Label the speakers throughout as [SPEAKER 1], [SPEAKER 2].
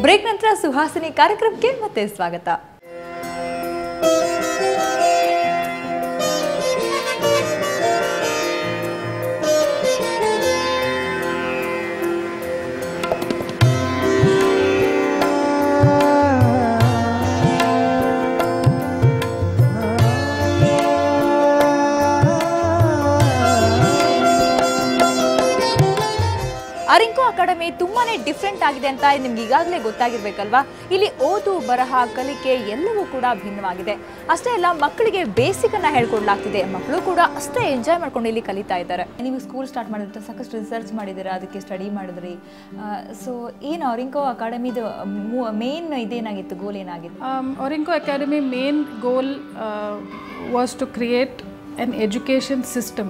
[SPEAKER 1] Break ನಂತರ ಸುಹಾಸಿನಿ ಕಾರ್ಯಕ್ರಮಕ್ಕೆ ಮತ್ತೆ ಸ್ವಾಗತ ಅರಿಂಕೋ ಅಕಾಡೆಮಿ ತುಂಬಾನೇ ಡಿಫ್ರೆಂಟ್ ಆಗಿದೆ ಅಂತ ನಿಮ್ಗೆ ಈಗಾಗಲೇ ಗೊತ್ತಾಗಿರ್ಬೇಕಲ್ವಾ ಇಲ್ಲಿ ಓದು ಬರಹ ಕಲಿಕೆ ಎಲ್ಲವೂ ಕೂಡ ಭಿನ್ನವಾಗಿದೆ ಅಷ್ಟೇ ಅಲ್ಲ ಮಕ್ಕಳಿಗೆ ಬೇಸಿಕ್ ಅನ್ನ ಹೇಳ್ಕೊಡ್ಲಾಗ್ತಿದೆ ಮಕ್ಕಳು ಕೂಡ ಅಷ್ಟೇ ಎಂಜಾಯ್ ಮಾಡ್ಕೊಂಡು ಇಲ್ಲಿ ಕಲಿತಾ ಇದ್ದಾರೆ ನೀವು ಸ್ಕೂಲ್ ಸ್ಟಾರ್ಟ್ ಮಾಡಿದ್ರೆ ಸಾಕಷ್ಟು ರಿಸರ್ಚ್ ಮಾಡಿದ್ದೀರಾ ಅದಕ್ಕೆ ಸ್ಟಡಿ ಮಾಡಿದ್ರಿ ಸೊ ಏನು ಅರಿಂಕೋ ಅಕಾಡೆಮಿದು ಮೇನ್ ಇದೇನಾಗಿತ್ತು ಗೋಲ್ ಏನಾಗಿತ್ತು
[SPEAKER 2] Um, Orinco Academy main goal uh, was to create an education system.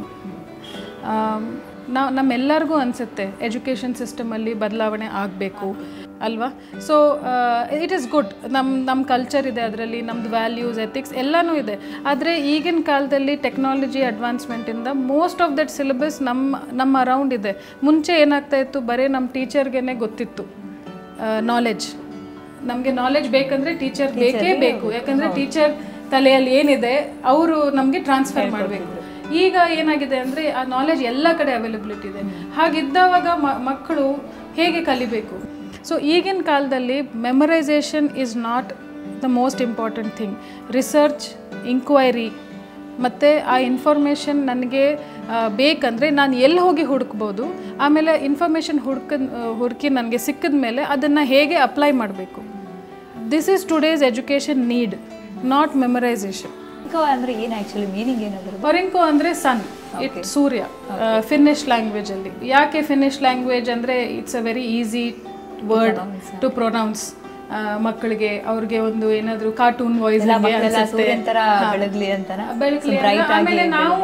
[SPEAKER 2] ನಾವು ನಮ್ಮೆಲ್ಲರಿಗೂ ಅನಿಸುತ್ತೆ ಎಜುಕೇಷನ್ ಸಿಸ್ಟಮಲ್ಲಿ ಬದಲಾವಣೆ ಆಗಬೇಕು ಅಲ್ವಾ ಸೊ ಇಟ್ ಈಸ್ ಗುಡ್ ನಮ್ಮ ನಮ್ಮ ಕಲ್ಚರ್ ಇದೆ ಅದರಲ್ಲಿ ನಮ್ಮದು ವ್ಯಾಲ್ಯೂಸ್ ಎಥಿಕ್ಸ್ ಎಲ್ಲನೂ ಇದೆ ಆದರೆ ಈಗಿನ ಕಾಲದಲ್ಲಿ ಟೆಕ್ನಾಲಜಿ ಅಡ್ವಾನ್ಸ್ಮೆಂಟಿಂದ ಮೋಸ್ಟ್ ಆಫ್ ದಟ್ ಸಿಲೆಬಸ್ ನಮ್ಮ ನಮ್ಮ ಅರೌಂಡ್ ಇದೆ ಮುಂಚೆ ಏನಾಗ್ತಾ ಇತ್ತು ಬರೀ ನಮ್ಮ ಟೀಚರ್ಗೆ ಗೊತ್ತಿತ್ತು ನಾಲೆಜ್ ನಮಗೆ ನಾಲೆಜ್ ಬೇಕಂದ್ರೆ ಟೀಚರ್ ಬೇಕೇ ಬೇಕು ಯಾಕಂದ್ರೆ ಟೀಚರ್ ತಲೆಯಲ್ಲಿ ಏನಿದೆ ಅವರು ನಮಗೆ ಟ್ರಾನ್ಸ್ಫರ್ ಮಾಡಬೇಕು ಈಗ ಏನಾಗಿದೆ ಅಂದರೆ ಆ ನಾಲೆಜ್ ಎಲ್ಲ ಕಡೆ ಅವೈಲಬಿಲಿಟಿ ಇದೆ ಹಾಗಿದ್ದವಾಗ ಮ- ಮಕ್ಕಳು ಹೇಗೆ ಕಲಿಬೇಕು ಸೊ ಈಗಿನ ಕಾಲದಲ್ಲಿ memorisation is not the most important thing research inquiry ಮತ್ತು ಆ ಇನ್ಫಾರ್ಮೇಷನ್ ನನಗೆ ಬೇಕಂದರೆ ನಾನು ಎಲ್ಲಿ ಹೋಗಿ ಹುಡುಕ್ಬೋದು ಆಮೇಲೆ ಇನ್ಫಾರ್ಮೇಷನ್ ಹುಡ್ಕ ಹುಡುಕಿ ನನಗೆ ಸಿಕ್ಕಿದ ಮೇಲೆ ಅದನ್ನು ಹೇಗೆ ಅಪ್ಲೈ ಮಾಡಬೇಕು this is today's education need not memorisation
[SPEAKER 1] ಅರಿಂಕೋ ಅಂದ್ರೆ ಏನು ಆ್ಯಕ್ಚುಲಿ ಮೀನಿಂಗ್ ಏನಾದ್ರು
[SPEAKER 2] ಒರಿಂಕೋ ಅಂದರೆ ಸನ್ ಇಟ್ ಸೂರ್ಯ ಫಿನಿಶ್ ಲ್ಯಾಂಗ್ವೇಜಲ್ಲಿ ಯಾಕೆ ಫಿನಿಶ್ ಲ್ಯಾಂಗ್ವೇಜ್ ಅಂದರೆ it's a very easy word to pronounce ಮಕ್ಕಳಿಗೆ ಅವ್ರಿಗೆ ಒಂದು ಏನಾದರೂ ಕಾರ್ಟೂನ್ ವಾಯ್ಸ್
[SPEAKER 1] ಸೂರ್ಯನ್ ತರ ಬೆಳಗ್ಲಿ ಅಂತನಾ
[SPEAKER 2] ಬೆಳಕಲಿ ಆಮೇಲೆ ನಾವು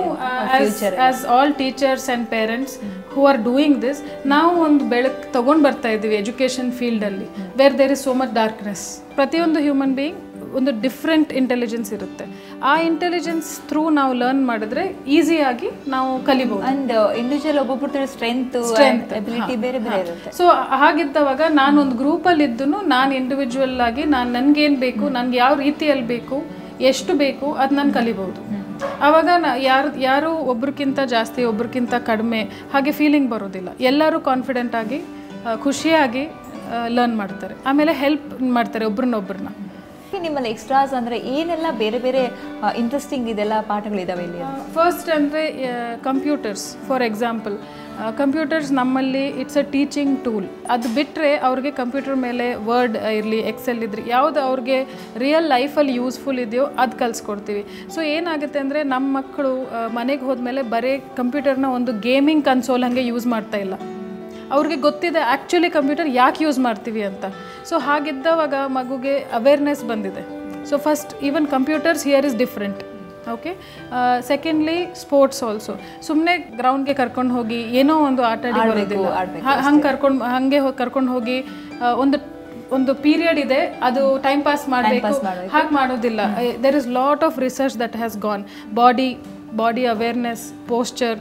[SPEAKER 2] as all teachers and parents who are doing this ನಾವು ಒಂದು ಬೆಳಕು ತಗೊಂಡು ಬರ್ತಾ ಇದ್ದೀವಿ ಎಜುಕೇಷನ್ ಫೀಲ್ಡಲ್ಲಿ where there is so much darkness ಪ್ರತಿಯೊಂದು ಹ್ಯೂಮನ್ ಬೀಯಿಂಗ್ ಒಂದು ಡಿಫ್ರೆಂಟ್ ಇಂಟೆಲಿಜೆನ್ಸ್ ಇರುತ್ತೆ ಆ ಇಂಟೆಲಿಜೆನ್ಸ್ ಥ್ರೂ ನಾವು ಲರ್ನ್ ಮಾಡಿದ್ರೆ ಈಸಿಯಾಗಿ ನಾವು ಕಲಿಬೋದು
[SPEAKER 1] ಅಂಡ್ ಇಂಡಿವಿಜುವಲ್ ಒಬ್ಬೊಬ್ಬರ ಸ್ಟ್ರೆಂತ್ ಎಬಿಲಿಟಿ ಬೇರೆ ಬೇರೆ ಇರುತ್ತೆ
[SPEAKER 2] ಸೊ ಹಾಗಿದ್ದವಾಗ ನಾನು ಒಂದು ಗ್ರೂಪಲ್ಲಿ ಇದ್ದು ನಾನು ಇಂಡಿವಿಜುವಲ್ ಆಗಿ ನಾನು ನನಗೇನು ಬೇಕು ನನಗೆ ಯಾವ ರೀತಿಯಲ್ಲಿ ಬೇಕು ಎಷ್ಟು ಬೇಕು ಅದು ನಾನು ಕಲಿಬೋದು ಆವಾಗ ನಾ ಯಾರು ಯಾರು ಒಬ್ರಿಗಿಂತ ಜಾಸ್ತಿ ಒಬ್ರಿಗಿಂತ ಕಡಿಮೆ ಹಾಗೆ ಫೀಲಿಂಗ್ ಬರೋದಿಲ್ಲ ಎಲ್ಲರೂ ಕಾನ್ಫಿಡೆಂಟ್ ಆಗಿ ಆ, ಖುಷಿಯಾಗಿ ಲರ್ನ್ ಮಾಡ್ತಾರೆ ಆಮೇಲೆ ಹೆಲ್ಪ್ ಮಾಡ್ತಾರೆ ಒಬ್ರನ್ನೊಬ್ರನ್ನ
[SPEAKER 1] ನಿಮ್ಮಲ್ಲಿ ಎಕ್ಸ್ಟ್ರಾಸ್ ಅಂದ್ರೆ ಏನೆಲ್ಲ ಬೇರೆ ಬೇರೆ ಇಂಟ್ರೆಸ್ಟಿಂಗ್ ಇದೆಲ್ಲ ಪಾಠಗಳಿದಾವೆ ಇಲ್ಲಿ
[SPEAKER 2] ಫಸ್ಟ್ ಅಂದರೆ ಕಂಪ್ಯೂಟರ್ಸ್ ಫಾರ್ ಎಕ್ಸಾಂಪಲ್ ಕಂಪ್ಯೂಟರ್ಸ್ ನಮ್ಮಲ್ಲಿ ಇಟ್ಸ್ ಅ ಟೀಚಿಂಗ್ ಟೂಲ್ ಅದು ಬಿಟ್ಟರೆ ಅವ್ರಿಗೆ ಕಂಪ್ಯೂಟರ್ ಮೇಲೆ ವರ್ಡ್ ಇರಲಿ ಎಕ್ಸೆಲ್ ಇದ್ರಿ ಯಾವುದು ಅವ್ರಿಗೆ ರಿಯಲ್ ಲೈಫಲ್ಲಿ ಯೂಸ್ಫುಲ್ ಇದೆಯೋ ಅದು ಕಲಿಸ್ಕೊಡ್ತೀವಿ ಸೊ ಏನಾಗುತ್ತೆ ಅಂದರೆ ನಮ್ಮ ಮಕ್ಕಳು ಮನೆಗೆ ಹೋದ್ಮೇಲೆ ಬರೀ ಕಂಪ್ಯೂಟರ್ನ ಒಂದು ಗೇಮಿಂಗ್ ಕನ್ಸೋಲ್ ಹಾಗೆ ಯೂಸ್ ಮಾಡ್ತಾ ಇಲ್ಲ ಅವ್ರಿಗೆ ಗೊತ್ತಿದೆ ಆ್ಯಕ್ಚುಲಿ ಕಂಪ್ಯೂಟರ್ ಯಾಕೆ ಯೂಸ್ ಮಾಡ್ತೀವಿ ಅಂತ ಸೊ ಹಾಗಿದ್ದವಾಗ ಮಗುಗೆ ಅವೇರ್ನೆಸ್ ಬಂದಿದೆ so first even computers here is different okay secondly sports also ಸುಮ್ಮನೆ ಗ್ರೌಂಡ್ಗೆ ಕರ್ಕೊಂಡು ಹೋಗಿ ಏನೋ ಒಂದು ಆಟ ಆಡಿ ಬರೋದಿಲ್ಲ ಹಂಗೆ ಕರ್ಕೊಂಡು ಹಾಗೆ ಹೋಗಿ ಕರ್ಕೊಂಡು ಹೋಗಿ ಆ, ಒಂದು ಒಂದು ಪೀರಿಯಡ್ ಇದೆ ಅದು ಟೈಮ್ ಪಾಸ್ ಮಾಡಬೇಕು ಹಾಗೆ ಮಾಡೋದಿಲ್ಲ there is lot of research that has gone body body awareness posture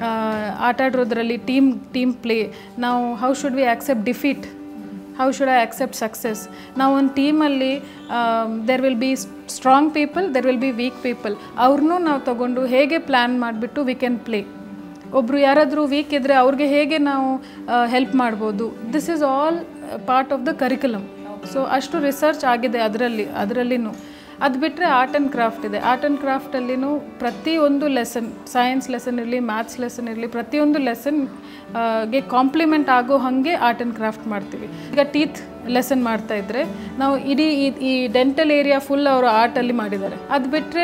[SPEAKER 2] ಆಟ ಆಡೋದ್ರಲ್ಲಿ ಟೀಮ್ ಟೀಮ್ ಪ್ಲೇ ನಾವು how should we accept defeat how should I accept success ನಾವು ಒಂದು ಟೀಮಲ್ಲಿ there will be strong people there will be weak people ಅವ್ರನ್ನೂ ನಾವು ತಗೊಂಡು ಹೇಗೆ ಪ್ಲ್ಯಾನ್ ಮಾಡಿಬಿಟ್ಟು ವಿ ಕ್ಯಾನ್ ಪ್ಲೇ ಒಬ್ಬರು ಯಾರಾದರೂ ವೀಕ್ ಇದ್ದರೆ ಅವ್ರಿಗೆ ಹೇಗೆ ನಾವು ಹೆಲ್ಪ್ ಮಾಡ್ಬೋದು this is all part of the curriculum so ಅಷ್ಟು ರಿಸರ್ಚ್ ಆಗಿದೆ ಅದರಲ್ಲಿ ಅದರಲ್ಲಿನೂ ಅದು ಬಿಟ್ಟರೆ ಆರ್ಟ್ ಆ್ಯಂಡ್ ಕ್ರಾಫ್ಟ್ ಇದೆ ಆರ್ಟ್ ಆ್ಯಂಡ್ ಕ್ರಾಫ್ಟಲ್ಲಿನೂ ಪ್ರತಿಯೊಂದು ಲೆಸನ್ ಸೈನ್ಸ್ ಲೆಸನ್ ಇರಲಿ ಮ್ಯಾಥ್ಸ್ ಲೆಸನ್ ಇರಲಿ ಪ್ರತಿಯೊಂದು ಲೆಸನ್ ಗೆ ಕಾಂಪ್ಲಿಮೆಂಟ್ ಆಗೋ ಹಾಗೆ ಆರ್ಟ್ ಆ್ಯಂಡ್ ಕ್ರಾಫ್ಟ್ ಮಾಡ್ತೀವಿ ಈಗ ಟೀತ್ ಲೆಸನ್ ಮಾಡ್ತಾ ಇದ್ರೆ ನಾವು ಇಡೀ ಈ ಈ ಡೆಂಟಲ್ ಏರಿಯಾ ಫುಲ್ ಅವರು ಆರ್ಟಲ್ಲಿ ಮಾಡಿದ್ದಾರೆ ಅದು ಬಿಟ್ಟರೆ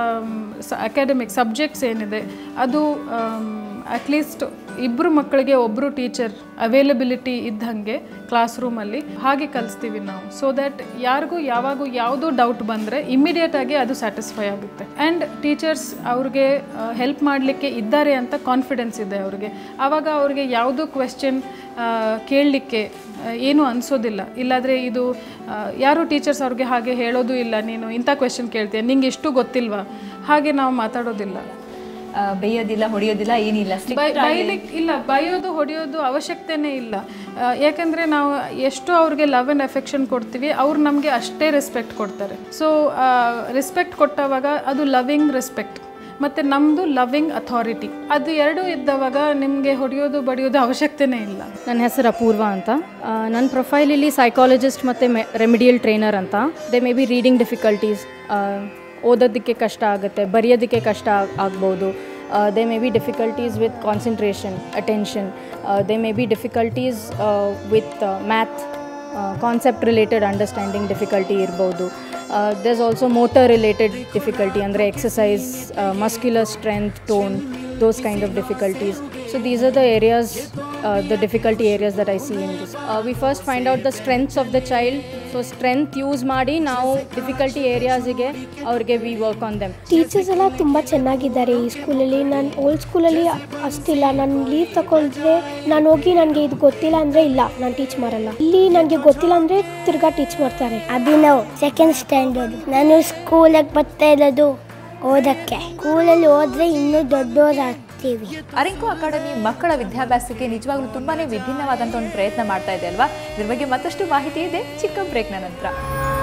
[SPEAKER 2] ಅಕಾಡೆಮಿಕ್ ಸಬ್ಜೆಕ್ಟ್ಸ್ ಏನಿದೆ ಅದು ಅಟ್ಲೀಸ್ಟ್ ಇಬ್ಬರು ಮಕ್ಕಳಿಗೆ ಒಬ್ಬರು ಟೀಚರ್ ಅವೈಲಬಿಲಿಟಿ ಇದ್ದಂಗೆ ಕ್ಲಾಸ್ ರೂಮಲ್ಲಿ ಹಾಗೆ ಕಲಿಸ್ತೀವಿ ನಾವು ಸೊ ದ್ಯಾಟ್ ಯಾರಿಗೂ ಯಾವಾಗೂ ಯಾವುದೋ ಡೌಟ್ ಬಂದರೆ ಇಮಿಡಿಯೇಟಾಗಿ ಅದು ಸ್ಯಾಟಿಸ್ಫೈ ಆಗುತ್ತೆ ಆ್ಯಂಡ್ ಟೀಚರ್ಸ್ ಅವ್ರಿಗೆ ಹೆಲ್ಪ್ ಮಾಡಲಿಕ್ಕೆ ಇದ್ದಾರೆ ಅಂತ ಕಾನ್ಫಿಡೆನ್ಸ್ ಇದೆ ಅವ್ರಿಗೆ ಆವಾಗ ಅವ್ರಿಗೆ ಯಾವುದೋ ಕ್ವೆಶ್ಚನ್ ಕೇಳಲಿಕ್ಕೆ ಏನೂ ಅನಿಸೋದಿಲ್ಲ ಇಲ್ಲಾದರೆ ಇದು ಆ, ಯಾರು ಟೀಚರ್ಸ್ ಅವ್ರಿಗೆ ಹಾಗೆ ಹೇಳೋದು ಇಲ್ಲ ನೀನು ಇಂಥ ಕ್ವೆಶನ್ ಕೇಳ್ತೀಯ ನಿಂಗೆ ಎಷ್ಟು ಗೊತ್ತಿಲ್ವಾ ಹಾಗೆ ನಾವು ಮಾತಾಡೋದಿಲ್ಲ
[SPEAKER 1] ಆ, ಬೈಯೋದಿಲ್ಲ ಹೊಡೆಯೋದಿಲ್ಲ ಏನಿಲ್ಲ strict
[SPEAKER 2] ಬೈ
[SPEAKER 1] ಆಗಿ-
[SPEAKER 2] ಬೈಲಿಕ್ಕೆ ಇಲ್ಲ ಬೈಯೋದು ಹೊಡೆಯೋದು ಅವಶ್ಯಕತೆನೇ ಇಲ್ಲ ಆ, ಯಾಕಂದ್ರೆ ನಾವು ಎಷ್ಟು ಅವ್ರಿಗೆ ಲವ್ ಆ್ಯಂಡ್ ಎಫೆಕ್ಷನ್ ಕೊಡ್ತೀವಿ ಅವ್ರು ನಮಗೆ ಅಷ್ಟೇ ರೆಸ್ಪೆಕ್ಟ್ ಕೊಡ್ತಾರೆ ಸೊ ರೆಸ್ಪೆಕ್ಟ್ ಕೊಟ್ಟವಾಗ ಅದು ಲವಿಂಗ್ ರೆಸ್ಪೆಕ್ಟ್ ಮತ್ತು ನಮ್ಮದು ಲವಿಂಗ್ ಅಥಾರಿಟಿ ಅದು ಎರಡೂ ಇದ್ದವಾಗ ನಿಮಗೆ ಹೊಡೆಯೋದು ಬಡಿಯೋದು ಅವಶ್ಯಕತೆನೇ ಇಲ್ಲ
[SPEAKER 3] ನನ್ನ ಹೆಸರು ಅಪೂರ್ವ ಅಂತ ಆ, ನನ್ನ ಪ್ರೊಫೈಲಲ್ಲಿ ಸೈಕಾಲಜಿಸ್ಟ್ ಮತ್ತು ಮೆ ರೆಮಿಡಿಯಲ್ ಟ್ರೈನರ್ ಅಂತ they may be reading difficulties ಓದೋದಕ್ಕೆ ಕಷ್ಟ ಆಗುತ್ತೆ ಬರೆಯೋದಕ್ಕೆ ಕಷ್ಟ ಆಗ್- ಆಗ್ಬೋದು they may be difficulties with concentration attention they may be difficulties with math concept related understanding difficulty ಇರ್ಬೋದು there's also motor related difficulty ಅಂದರೆ exercise muscular strength tone those kind of difficulties. So these are the areas, uh, the difficulty areas that I see in this. Uh, we first find out the strengths of the child. So strength use ಮಾಡಿ ನಾವು difficulty ಏರಿಯಾಸಿಗೆ ಅವ್ರಿಗೆ we work on them
[SPEAKER 4] teachers ಎಲ್ಲ ತುಂಬ ಚೆನ್ನಾಗಿದ್ದಾರೆ ಈ ಸ್ಕೂಲಲ್ಲಿ ನಾನು ಓಲ್ಡ್ ಸ್ಕೂಲಲ್ಲಿ ಅಷ್ಟಿಲ್ಲ ನಾನು ಲೀವ್ ತಗೊಂಡ್ರೆ ನಾನು ಹೋಗಿ ನನಗೆ ಇದು ಗೊತ್ತಿಲ್ಲ ಅಂದರೆ ಇಲ್ಲ ನಾನು ಟೀಚ್ ಮಾಡಲ್ಲ ಇಲ್ಲಿ ನನಗೆ ಗೊತ್ತಿಲ್ಲ ಅಂದರೆ ತಿರ್ಗಾ ಟೀಚ್ ಮಾಡ್ತಾರೆ
[SPEAKER 5] ಅಭಿನವ್ ಸೆಕೆಂಡ್ ಸ್ಟ್ಯಾಂಡರ್ಡ್ ನಾನು ಸ್ಕೂಲಿಗೆ ಬರ್ತಾ ಇರೋದು ಓದಕ್ಕೆ ಸ್ಕೂಲಲ್ಲಿ ಹೋದ್ರೆ ಇನ್ನೂ ದೊಡ್ಡವರಾಗ್ತೀವಿ
[SPEAKER 1] ಅರಿಂಕು ಅಕಾಡೆಮಿ ಮಕ್ಕಳ ವಿದ್ಯಾಭ್ಯಾಸಕ್ಕೆ ನಿಜವಾಗ್ಲೂ ತುಂಬಾನೇ ವಿಭಿನ್ನವಾದಂಥ ಒಂದು ಪ್ರಯತ್ನ ಮಾಡ್ತಾ ಇದೆ ಅಲ್ವಾ ಇದ್ರ ಬಗ್ಗೆ ಮತ್ತಷ್ಟು ಮಾಹಿತಿ ಇದೆ ಚಿಕ್ಕ ಬ್ರೇಕ್ನ ನಂತರ